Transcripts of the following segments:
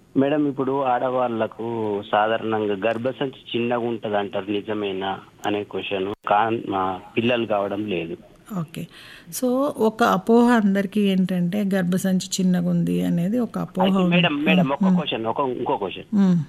Madam ఇప్పుడు ఆడవాళ్లకు సాధారణంగా గర్భసంచి చిన్నగా ఉంటది అంటారు నిజమేనా అనే క్వశ్చన్ కా- మా పిల్లలు కావడం లేదు ఓకే సో ఒక అపోహ అందరికీ ఏంటంటే గర్భసంచి చిన్నగా ఉంది అనేది ఒక అపోహ అయితే ఉంది. మేడం మేడం ఒక క్వశ్చన్ ఒక ఇంకో క్వశ్చన్ మ్మ్.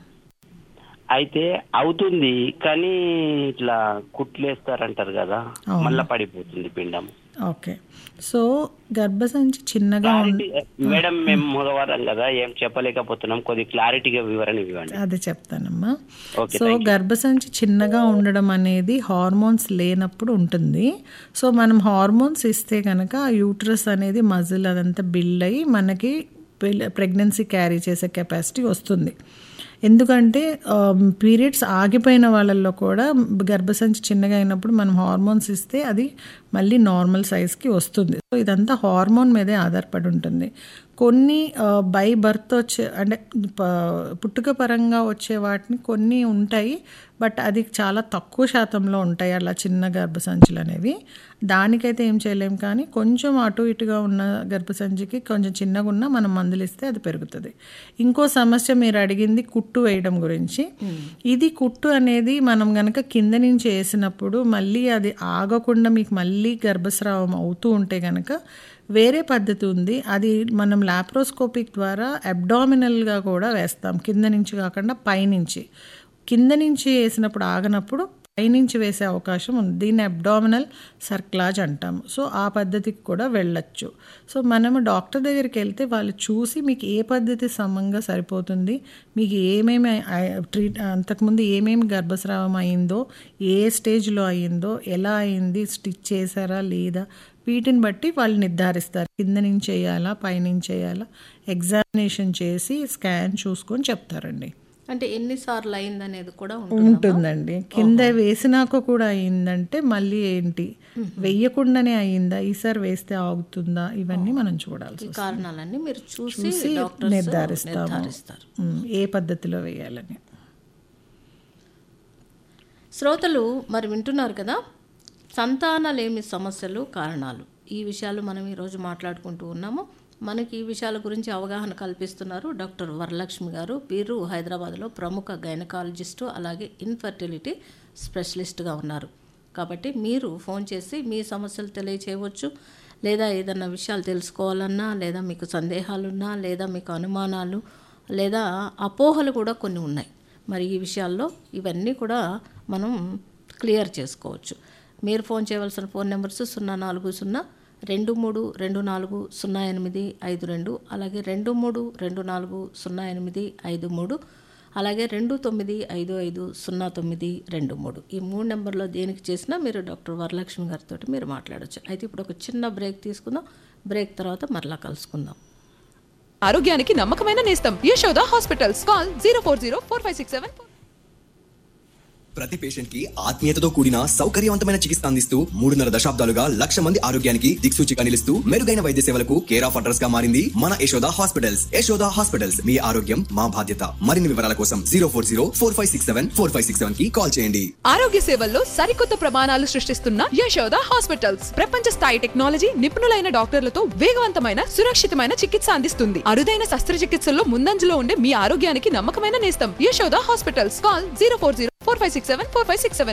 అయితే అవుతుంది కానీ ఇట్లా కుట్లేస్తారంటారు కదా అవును. మళ్ళా పడిపోతుంది పిండం ఓకే సో గర్భసంచి చిన్నగా ఉంది క్లారిటీ మేడం మేము మగవారం కదా ఏం చెప్పలేకపోతున్నాం కొద్ది క్లారిటీగా వివరణ ఇవ్వండి అది చెప్తానమ్మా ఓకే సో గర్భసంచి చిన్నగా ఉండడం అనేది హార్మోన్స్ లేనప్పుడు ఉంటుంది సో మనం హార్మోన్స్ ఇస్తే కనుక ఆ యూట్రస్ అనేది మజిల్ అదంతా బిల్డ్ అయ్యి మనకి ప్రెగ్నెన్సీ క్యారీ చేసే కెపాసిటీ వస్తుంది ఎందుకంటే పీరియడ్స్ ఆగిపోయిన వాళ్ళల్లో కూడా గర్భసంచి చిన్నగా అయినప్పుడు మనం హార్మోన్స్ ఇస్తే అది మళ్ళీ నార్మల్ సైజ్కి వస్తుంది సో ఇదంతా హార్మోన్ మీదే ఆధారపడి ఉంటుంది కొన్ని బై బర్త్ వచ్చే అంటే ప- పుట్టుక పరంగా వచ్చే వాటిని కొన్ని ఉంటాయి బట్ అది చాలా తక్కువ శాతంలో ఉంటాయి అలా చిన్న గర్భసంచులు అనేవి దానికైతే ఏం చేయలేం కానీ కొంచెం అటు ఇటుగా ఉన్న గర్భసంచికి కొంచెం చిన్నగా ఉన్నా మనం మందులు ఇస్తే అది పెరుగుతుంది ఇంకో సమస్య మీరు అడిగింది కుట్టు వేయడం గురించి ఇది కుట్టు అనేది మనం గనక కింద నుంచి వేసినప్పుడు మళ్ళీ అది ఆగకుండా మీకు మళ్ళీ గర్భస్రావం అవుతూ ఉంటే గనక వేరే పద్ధతి ఉంది అది మనం లాప్రోస్కోపిక్ ద్వారా అబ్డామినల్గా కూడా వేస్తాం కింద నుంచి కాకుండా పైనుంచి కింద నుంచి వేసినప్పుడు ఆగనప్పుడు పైనుంచి వేసే అవకాశం ఉంది దీన్ని అబ్డామినల్ సర్క్లాజ్ అంటాము సో ఆ పద్ధతికి కూడా వెళ్ళొచ్చు సో మనము డాక్టర్ దగ్గరికి వెళ్తే వాళ్ళు చూసి మీకు ఏ పద్ధతి సమంగా సరిపోతుంది మీకు ఏమేమి ఐ- ట్రీట్ అంతకుముందు ఏమేమి గర్భస్రావం అయిందో ఏ స్టేజ్లో అయిందో ఎలా అయింది స్టిచ్ చేశారా లేదా వీటిని బట్టి వాళ్ళు నిర్ధారిస్తారు కింద నుంచి చేయాలా పైనుంచి చేయాలా ఎగ్జామినేషన్ చేసి స్కాన్ చూసుకొని చెప్తారండి అంటే ఎన్నిసార్లు అయిందనేది కూడా ఉంటుంది ఉంటుందండి కింద వేసినాక కూడా అయిందంటే మళ్ళీ ఏంటి వెయ్యకుండానే అయిందా ఈసారి వేస్తే ఆగుతుందా ఇవన్నీ మనం చూడాల్సి ఈ కారణాలన్నీ మీరు చూసి చూసి డాక్టర్స్ నిర్ధారిస్తాము నిర్ధారిస్తారు ఉమ్, ఏ పద్ధతిలో వేయాలని శ్రోతలు మరి వింటున్నారు కదా సంతానలేమి సమస్యలు కారణాలు ఈ విషయాలు మనం ఈరోజు మాట్లాడుకుంటూ ఉన్నాము మనకి ఈ విషయాల గురించి అవగాహన కల్పిస్తున్నారు డాక్టర్ వరలక్ష్మి గారు వీరు హైదరాబాద్లో ప్రముఖ గైనకాలజిస్టు అలాగే ఇన్ఫర్టిలిటీ స్పెషలిస్ట్గా ఉన్నారు కాబట్టి మీరు ఫోన్ చేసి మీ సమస్యలు తెలియచేయవచ్చు లేదా ఏదన్నా విషయాలు తెలుసుకోవాలన్నా లేదా మీకు సందేహాలున్నా లేదా మీకు అనుమానాలు లేదా అపోహలు కూడా కొన్ని ఉన్నాయి మరి ఈ విషయాల్లో ఇవన్నీ కూడా మనం క్లియర్ చేసుకోవచ్చు మీరు ఫోన్ చేయవలసిన ఫోన్ నెంబర్స్ సున్నా నాలుగు సున్నా రెండు మూడు రెండు నాలుగు సున్నా ఎనిమిది ఐదు రెండు అలాగే రెండు మూడు రెండు నాలుగు సున్నా ఎనిమిది ఐదు మూడు అలాగే రెండు తొమ్మిది ఐదు ఐదు సున్నా తొమ్మిది రెండు మూడు ఈ మూడు నెంబర్లో దేనికి చేసినా మీరు డాక్టర్ వరలక్ష్మి గారితో మీరు మాట్లాడొచ్చు అయితే ఇప్పుడు ఒక చిన్న బ్రేక్ తీసుకుందాం బ్రేక్ తర్వాత మరలా కలుసుకుందాం ఆరోగ్యానికి నమ్మకమైన నేస్తం Yashoda hospitals call zero four zero four five six seven ప్రతి పేషెంట్ కి ఆత్మీయతతో కూడిన సౌకర్యవంతమైన చికిత్స అందిస్తూ మూడున్నర దశాబ్దాలుగా లక్ష మంది ఆరోగ్యానికి దిక్సూచిగా నిలుస్తూ మెరుగైన వైద్య సేవలకు కేర్ ఆఫ్ అడ్రస్ గా మారింది మన యశోద హాస్పిటల్స్ యశోద హాస్పిటల్స్ మీ ఆరోగ్యం మా బాధ్యత మరిన్ని వివరాల కోసం zero four zero four five six seven four five six seven కి కాల్ చేయండి ఆరోగ్య సేవల్లో సరికొత్త ప్రమాణాలు సృష్టిస్తున్న యశోద హాస్పిటల్స్ ప్రపంచ స్థాయి టెక్నాలజీ నిపుణులైన డాక్టర్లతో వేగవంతమైన సురక్షితమైన చికిత్స అందిస్తుంది అరుదైన శస్త్రచికిత్సల్లో ముందంజలో ఉండే మీ ఆరోగ్యానికి నమ్మకమైన నేస్తం Yashoda hospitals call zero four zero four five six seven four five six seven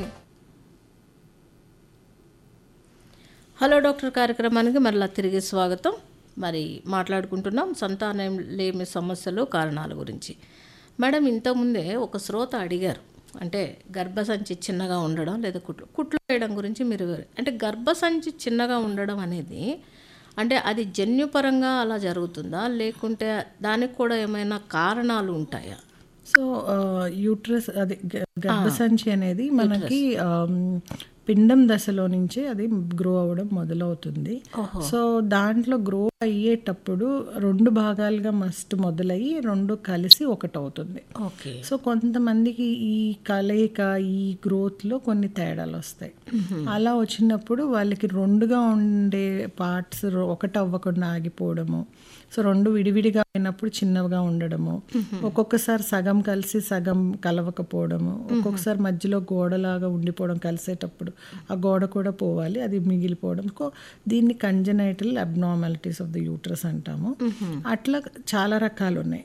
hello doctor కార్యక్రమానికి మరలా తిరిగి స్వాగతం మరి మాట్లాడుకుంటున్నాం సంతానం లేమి సమస్యలు కారణాల గురించి మేడం ఇంతకుముందే ఒక శ్రోత అడిగారు అంటే గర్భసంచి చిన్నగా ఉండడం లేదా కుట్లు కుట్లు వేయడం గురించి మీరు వివరి- అంటే గర్భసంచి చిన్నగా ఉండడం అనేది అంటే అది జన్యుపరంగా అలా జరుగుతుందా లేకుంటే దానికి కూడా ఏమైనా కారణాలు ఉంటాయా సో యూట్రస్ అది గ- గర్భసంచి అనేది మనకి ఆమ్, పిండం దశలో నుంచే అది గ్రో అవ్వడం మొదలవుతుంది సో దాంట్లో గ్రో అయ్యేటప్పుడు రెండు భాగాలుగా మస్ట్ మొదలయ్యి రెండు కలిసి ఒకటి అవుతుంది ఓకే సో కొంతమందికి ఈ కలయిక ఈ గ్రోత్లో కొన్ని తేడాలు వస్తాయి అలా వచ్చినప్పుడు వాళ్ళకి రెండుగా ఉండే పార్ట్స్ ఒకటి అవ్వకుండా ఆగిపోవడము సో రెండు విడివిడిగా అయినప్పుడు చిన్నగా ఉండడము ఒక్కొక్కసారి సగం కలిసి సగం కలవకపోవడము ఒక్కొక్కసారి మధ్యలో గోడలాగా ఉండిపోవడం కలిసేటప్పుడు ఆ గోడ కూడా పోవాలి అది మిగిలిపోవడం కో- దీన్ని congenital abnormalities of the uterus అంటాము అట్లా చాలా రకాలు ఉన్నాయి